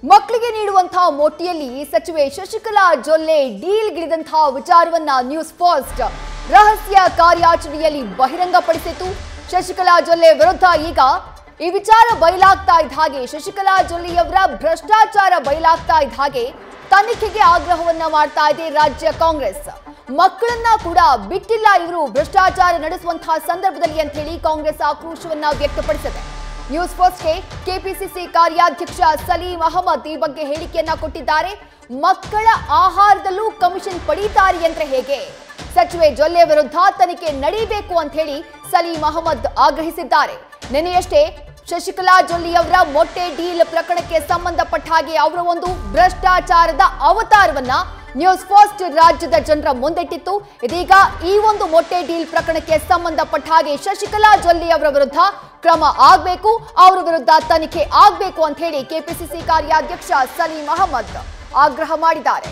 ಮಕ್ಕಳಿಗೆ ನೀಡುವಂತಹ ಮೊಟ್ಟಿಯಲ್ಲಿ ಸಚಿವೆ ಶಶಿಕಲಾ ಜೊಲ್ಲೆ ಡೀಲ್ಗಿಳಿದಂತಹ ವಿಚಾರವನ್ನ ನ್ಯೂಸ್ ಫಸ್ಟ್ ರಹಸ್ಯ ಕಾರ್ಯಾಚರಣೆಯಲ್ಲಿ ಬಹಿರಂಗಪಡಿಸಿತು ಶಶಿಕಲಾ ಜೊಲ್ಲೆ ವಿರುದ್ಧ ಈಗ ಈ ವಿಚಾರ ಬಯಲಾಗ್ತಾ ಇದ್ದ ಹಾಗೆ ಶಶಿಕಲಾ ಜೊಲ್ಲೆಯವರ ಭ್ರಷ್ಟಾಚಾರ ಬಯಲಾಗ್ತಾ ಇದ್ದ ಹಾಗೆ ತನಿಖೆಗೆ ಆಗ್ರಹವನ್ನ ಮಾಡ್ತಾ ಇದೆ ರಾಜ್ಯ ಕಾಂಗ್ರೆಸ್ ಮಕ್ಕಳನ್ನ ಕೂಡ ಬಿಟ್ಟಿಲ್ಲ ಇವರು ಭ್ರಷ್ಟಾಚಾರ ನಡೆಸುವಂತಹ ಸಂದರ್ಭದಲ್ಲಿ ಅಂತ ಹೇಳಿ ಕಾಂಗ್ರೆಸ್ ಆಕ್ರೋಶವನ್ನ ವ್ಯಕ್ತಪಡಿಸಿದೆ ನ್ಯೂಸ್ ಫಸ್ಟ್ಗೆ ಕೆಪಿಸಿಸಿ ಕಾರ್ಯಾಧ್ಯಕ್ಷ ಸಲೀಂ ಅಹಮದ್ ಈ ಬಗ್ಗೆ ಹೇಳಿಕೆಯನ್ನ ಕೊಟ್ಟಿದ್ದಾರೆ ಮಕ್ಕಳ ಆಹಾರದಲ್ಲೂ ಕಮಿಷನ್ ಪಡೀತಾರೆ ಅಂದ್ರೆ ಹೇಗೆ ಸಚಿವೆ ಜೊಲ್ಲೆ ವಿರುದ್ಧ ತನಿಖೆ ನಡೀಬೇಕು ಅಂತ ಹೇಳಿ ಸಲೀಂ ಅಹಮದ್ ಆಗ್ರಹಿಸಿದ್ದಾರೆ ನಿನ್ನೆಯಷ್ಟೇ ಶಶಿಕಲಾ ಜೊಲ್ಲೆಯವರ ಮೊಟ್ಟೆ ಡೀಲ್ ಪ್ರಕರಣಕ್ಕೆ ಸಂಬಂಧಪಟ್ಟ ಹಾಗೆ ಅವರ ಒಂದು ಭ್ರಷ್ಟಾಚಾರದ ಅವತಾರವನ್ನ ನ್ಯೂಸ್ ಫಸ್ಟ್ ರಾಜ್ಯದ ಜನರ ಮುಂದಿಟ್ಟಿತ್ತು ಇದೀಗ ಈ ಒಂದು ಮೊಟ್ಟೆ ಡೀಲ್ ಪ್ರಕರಣಕ್ಕೆ ಸಂಬಂಧಪಟ್ಟ ಹಾಗೆ ಶಶಿಕಲಾ ಜೊಲ್ಲೆ ಅವರ ವಿರುದ್ಧ ಕ್ರಮ ಆಗಬೇಕು ಅವರ ವಿರುದ್ಧ ತನಿಖೆ ಆಗಬೇಕು ಅಂತ ಹೇಳಿ ಕೆಪಿಸಿಸಿ ಕಾರ್ಯಾಧ್ಯಕ್ಷ ಸಲೀಂ ಅಹಮದ್ ಆಗ್ರಹ ಮಾಡಿದ್ದಾರೆ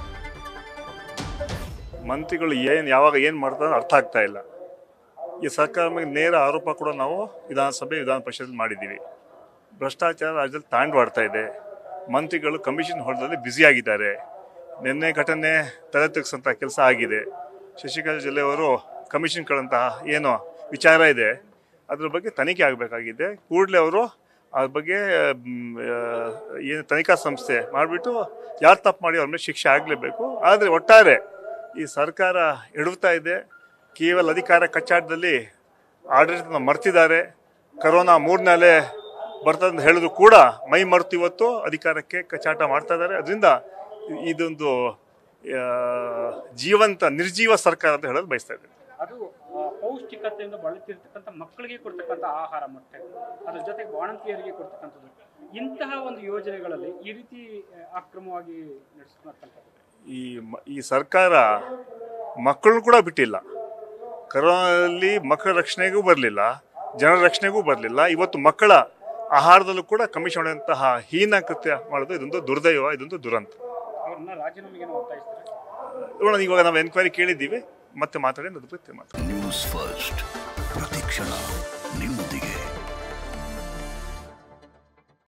ಮಂತ್ರಿಗಳು ಏನು ಯಾವಾಗ ಏನು ಮಾಡ್ತಾರೆ ಅರ್ಥ ಆಗ್ತಾ ಇಲ್ಲ ಈ ಸರ್ಕಾರ ಮೇಲೆ ನೇರ ಆರೋಪ ಕೂಡ ನಾವು ವಿಧಾನಸಭೆ ವಿಧಾನ ಪರಿಷತ್ ಮಾಡಿದ್ದೀವಿ ಭ್ರಷ್ಟಾಚಾರ ರಾಜ್ಯದಲ್ಲಿ ತಾಂಡವಾಡ್ತಾ ಇದೆ ಮಂತ್ರಿಗಳು ಕಮಿಷನ್ ಹೊರದಲ್ಲಿ ಬ್ಯುಸಿಯಾಗಿದ್ದಾರೆ ನಿನ್ನೆ ಘಟನೆ ತಲೆ ತೆಗೆಸಂಥ ಕೆಲಸ ಆಗಿದೆ ಶಶಿಕಲಾ ಜಿಲ್ಲೆಯವರು ಕಮಿಷನ್ ಕಳಂತಹ ಏನು ವಿಚಾರ ಇದೆ ಅದ್ರ ಬಗ್ಗೆ ತನಿಖೆ ಆಗಬೇಕಾಗಿದೆ ಕೂಡಲೇ ಅವರು ಅದ್ರ ಬಗ್ಗೆ ಮ್, ಆ, ಏನು ತನಿಖಾ ಸಂಸ್ಥೆ ಮಾಡಿಬಿಟ್ಟು ಯಾರು ತಪ್ಪು ಮಾಡಿ ಅವ್ರ ಮೇಲೆ ಶಿಕ್ಷೆ ಆಗಲೇಬೇಕು ಆದರೆ ಒಟ್ಟಾರೆ ಈ ಸರ್ಕಾರ ಎಡುತ್ತಾ ಇದೆ ಕೇವಲ ಅಧಿಕಾರ ಕಚ್ಚಾಟದಲ್ಲಿ ಆಡಳಿತನ ಮರ್ತಿದ್ದಾರೆ ಕರೋನಾ ಮೂರನೇ ಅಲೆ ಬರ್ತದೆ ಅಂತ ಹೇಳಿದ್ರು ಕೂಡ ಮೈ ಮರೆತು ಇವತ್ತು ಅಧಿಕಾರಕ್ಕೆ ಕಚಾಟ ಮಾಡ್ತಾ ಇದ್ದಾರೆ ಅದರಿಂದ ಇದೊಂದು ಆ, ಜೀವಂತ ನಿರ್ಜೀವ ಸರ್ಕಾರ ಅಂತ ಹೇಳೋದು ಬಯಸ್ತಾ ಇದ್ದಾರೆ ಅದು ಆ, ಪೌಷ್ಟಿಕತೆಯಿಂದ ಬಳಲ್ತಿರ್ತಕ್ಕಂಥ ಮಕ್ಕಳಿಗೆ ಕೊಡ್ತಕ್ಕಂಥ ಆಹಾರ ಮೊಟ್ಟೆ ಅದ್ರ ಜೊತೆಗೆ ಬಾಣಂತಿಯರಿಗೆ ಕೊಡ್ತಕ್ಕಂಥದ್ದು ಇಂತಹ ಒಂದು ಯೋಜನೆಗಳಲ್ಲಿ ಈ ರೀತಿ ಆ, ಅಕ್ರಮವಾಗಿ ನಡೆಸ್ತಕ್ಕಂಥದ್ದು ಈ ಮ- ಈ ಸರ್ಕಾರ ಮಕ್ಕಳನ್ನು ಕೂಡ ಬಿಟ್ಟಿಲ್ಲ ಕರೋನಾದಲ್ಲಿ ಮಕ್ಕಳ ರಕ್ಷಣೆಗೂ ಬರಲಿಲ್ಲ ಜನರ ರಕ್ಷಣೆಗೂ ಬರಲಿಲ್ಲ ಇವತ್ತು ಮಕ್ಕಳ ಆಹಾರದಲ್ಲೂ ಕೂಡ ಕಮಿಷನ್ ಮಾಡುವಂತಹ ಹೀನ ಕೃತ್ಯ ಮಾಡೋದು ಇದೊಂದು ದುರ್ದೈವ ಇದೊಂದು ದುರಂತ ಅವ್ರನ್ನ ರಾಜೀನಾಮೆಗೆ ಒತ್ತಾಯಿಸ್ತಾರೆ ನೋಡೋಣ ಇವಾಗ ನಾವು ಎನ್ಕ್ವೈರಿ ಕೇಳಿದ್ದೀವಿ ಮತ್ತೆ ಮಾತಾಡಿ ಅದ್ರ ಬಗ್ಗೆ ಮಾತಾಡೋಣ ನ್ಯೂಸ್ ಫಸ್ಟ್ ಪ್ರತಿಕ್ಷಣ ನಿಮ್ಮೊಂದಿಗೆ